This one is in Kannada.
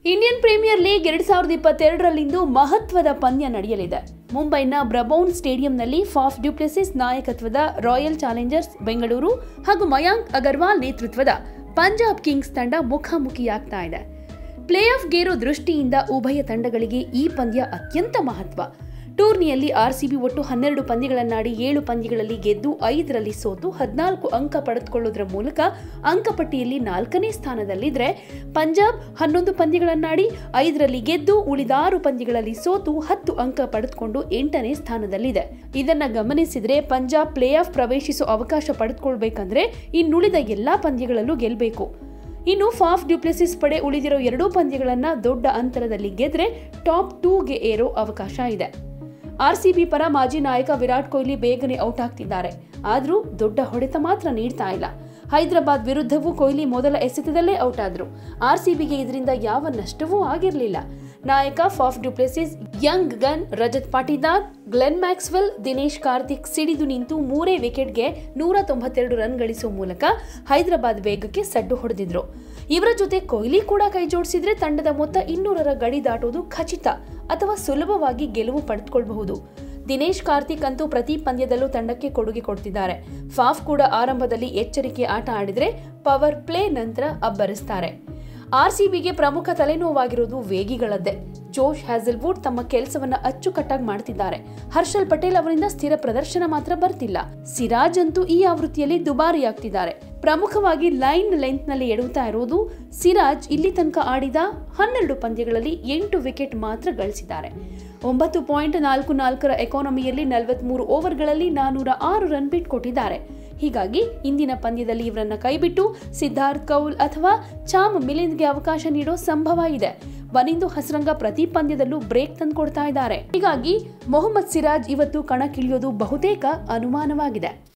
ಇಂಡಿಯನ್ ಪ್ರೀಮಿಯರ್ ಲೀಗ್ ಎರಡ್ ಸಾವಿರದ ಇಪ್ಪತ್ತೆರಡರಲ್ಲಿಂದು ಮಹತ್ವದ ಪಂದ್ಯ ನಡೆಯಲಿದೆ ಮುಂಬೈನ ಬ್ರಬೌನ್ ಸ್ಟೇಡಿಯಂನಲ್ಲಿ ಫಾಫ್ ಡ್ಯೂಪ್ಲೆಸಿಸ್ ನಾಯಕತ್ವದ ರಾಯಲ್ ಚಾಲೆಂಜರ್ಸ್ ಬೆಂಗಳೂರು ಹಾಗೂ ಮಯಾಂಕ್ ಅಗರ್ವಾಲ್ ನೇತೃತ್ವದ ಪಂಜಾಬ್ ಕಿಂಗ್ಸ್ ತಂಡ ಮುಖಾಮುಖಿಯಾಗ್ತಾ ಇದೆ ಪ್ಲೇ ಆಫ್ ಗೇರೋ ದೃಷ್ಟಿಯಿಂದ ಉಭಯ ತಂಡಗಳಿಗೆ ಈ ಪಂದ್ಯ ಅತ್ಯಂತ ಮಹತ್ವ ಟೂರ್ನಿಯಲ್ಲಿ ಆರ್ಸಿಬಿ ಒಟ್ಟು ಹನ್ನೆರಡು ಪಂದ್ಯಗಳನ್ನಾಡಿ ಏಳು ಪಂದ್ಯಗಳಲ್ಲಿ ಗೆದ್ದು ಐದರಲ್ಲಿ ಸೋತು ಹದಿನಾಲ್ಕು ಅಂಕ ಪಡೆದುಕೊಳ್ಳುವುದರ ಮೂಲಕ ಅಂಕಪಟ್ಟಿಯಲ್ಲಿ ನಾಲ್ಕನೇ ಸ್ಥಾನದಲ್ಲಿದ್ದರೆ ಪಂಜಾಬ್ ಹನ್ನೊಂದು ಪಂದ್ಯಗಳನ್ನಾಡಿ ಐದರಲ್ಲಿ ಗೆದ್ದು ಉಳಿದಾರು ಪಂದ್ಯಗಳಲ್ಲಿ ಸೋತು ಹತ್ತು ಅಂಕ ಪಡೆದುಕೊಂಡು ಎಂಟನೇ ಸ್ಥಾನದಲ್ಲಿದೆ ಇದನ್ನ ಗಮನಿಸಿದ್ರೆ ಪಂಜಾಬ್ ಪ್ಲೇ ಆಫ್ ಪ್ರವೇಶಿಸೋ ಅವಕಾಶ ಪಡೆದುಕೊಳ್ಬೇಕಂದ್ರೆ ಇನ್ನುಳಿದ ಎಲ್ಲಾ ಪಂದ್ಯಗಳಲ್ಲೂ ಗೆಲ್ಲಬೇಕು ಇನ್ನು ಫಾಫ್ ಡ್ಯೂಪ್ಲೆಸಿಸ್ ಪಡೆ ಉಳಿದಿರೋ ಎರಡೂ ಪಂದ್ಯಗಳನ್ನ ದೊಡ್ಡ ಅಂತರದಲ್ಲಿ ಗೆದ್ರೆ ಟಾಪ್ ಟೂಗೆ ಏರೋ ಅವಕಾಶ ಇದೆ ಆರ್ಸಿಬಿ ಪರ ಮಾಜಿ ನಾಯಕ ವಿರಾಟ್ ಕೊಹ್ಲಿ ಬೇಗನೆ ಔಟ್ ಆಗ್ತಿದ್ದಾರೆ ಆದರೂ ದೊಡ್ಡ ಹೊಡೆತ ಮಾತ್ರ ನೀಡ್ತಾ ಇಲ್ಲ ಹೈದರಾಬಾದ್ ವಿರುದ್ಧವೂ ಕೊಹ್ಲಿ ಮೊದಲ ಎಸೆತದಲ್ಲೇ ಔಟ್ ಆದ್ರು ಆರ್ಸಿಬಿಗೆ ಇದರಿಂದ ಯಾವ ನಷ್ಟವೂ ಆಗಿರಲಿಲ್ಲ ನಾಯಕ Faf du Plessis young gun Rajat Patidar Glenn Maxwell Dinesh Karthik ಸಿಡಿದು ನಿಂತು ಮೂರೇ ವಿಕೆಟ್ಗೆ ನೂರ ತೊಂಬತ್ತೆರಡು ರನ್ ಗಳಿಸುವ ಮೂಲಕ ಹೈದರಾಬಾದ್ ವೇಗಕ್ಕೆ ಸಡ್ಡು ಹೊಡೆದಿದ್ರು ಇವರ ಜೊತೆ ಕೊಹ್ಲಿ ಕೂಡ ಕೈ ಜೋಡಿಸಿದ್ರೆ ತಂಡದ ಮೊತ್ತ ಇನ್ನೂರರ ಗಡಿ ದಾಟುವುದು ಖಚಿತ ಅಥವಾ ಸುಲಭವಾಗಿ ಗೆಲುವು ಪಡೆದುಕೊಳ್ಳಬಹುದು ದಿನೇಶ್ ಕಾರ್ತಿಕ್ ಅಂತೂ ಪ್ರತಿ ಪಂದ್ಯದಲ್ಲೂ ತಂಡಕ್ಕೆ ಕೊಡುಗೆ ಕೊಡ್ತಿದ್ದಾರೆ ಫಾಫ್ ಕೂಡ ಆರಂಭದಲ್ಲಿ ಎಚ್ಚರಿಕೆ ಆಟ ಆಡಿದ್ರೆ ಪವರ್ ಪ್ಲೇ ನಂತರ ಅಬ್ಬರಿಸ್ತಾರೆ ಆರ್ಸಿಬಿಗೆ ಪ್ರಮುಖ ತಲೆನೋವಾಗಿರುವುದು ವೇಗಿಗಳದ್ದೇ ಜೋಶ್ ಹ್ಯಾಸಲ್ವುಡ್ ತಮ್ಮ ಕೆಲಸವನ್ನ ಅಚ್ಚುಕಟ್ಟಾಗಿ ಮಾಡ್ತಿದ್ದಾರೆ ಹರ್ಷಲ್ ಪಟೇಲ್ ಅವರಿಂದ ಸ್ಥಿರ ಪ್ರದರ್ಶನ ಮಾತ್ರ ಬರ್ತಿಲ್ಲ ಸಿರಾಜ್ ಅಂತೂ ಈ ಆವೃತ್ತಿಯಲ್ಲಿ ದುಬಾರಿಯಾಗ್ತಿದ್ದಾರೆ ಪ್ರಮುಖವಾಗಿ ಲೈನ್ ಲೆಂತ್ ನಲ್ಲಿ ಎಡುತ್ತಾ ಇರುವುದು ಸಿರಾಜ್ ಇಲ್ಲಿ ತನಕ ಆಡಿದ ಹನ್ನೆರಡು ಪಂದ್ಯಗಳಲ್ಲಿ ಎಂಟು ವಿಕೆಟ್ ಮಾತ್ರ ಗಳಿಸಿದ್ದಾರೆ ಒಂಬತ್ತು ಪಾಯಿಂಟ್ ನಾಲ್ಕು ನಾಲ್ಕರ ಎಕಾನಮಿಯಲ್ಲಿ ನಲವತ್ಮೂರು ಓವರ್ಗಳಲ್ಲಿ ನಾನೂರ ಆರು ರನ್ ಬಿಟ್ ಕೊಟ್ಟಿದ್ದಾರೆ ಹೀಗಾಗಿ ಇಂದಿನ ಪಂದ್ಯದಲ್ಲಿ ಇವರನ್ನ ಕೈಬಿಟ್ಟು ಸಿದ್ಧಾರ್ಥ್ ಕೌಲ್ ಅಥವಾ ಚಾಮ್ ಮಿಲಿಂದ್ಗೆ ಅವಕಾಶ ನೀಡೋ ಸಂಭವ ಇದೆ ವನಿಂದು ಹಸರಂಗ ಪ್ರತಿ ಪಂದ್ಯದಲ್ಲೂ ಬ್ರೇಕ್ ತಂದುಕೊಡ್ತಾ ಇದ್ದಾರೆ ಹೀಗಾಗಿ ಮೊಹಮ್ಮದ್ ಸಿರಾಜ್ ಇವತ್ತು ಕಣಕ್ಕಿಳಿಯೋದು ಬಹುತೇಕ ಅನುಮಾನವಾಗಿದೆ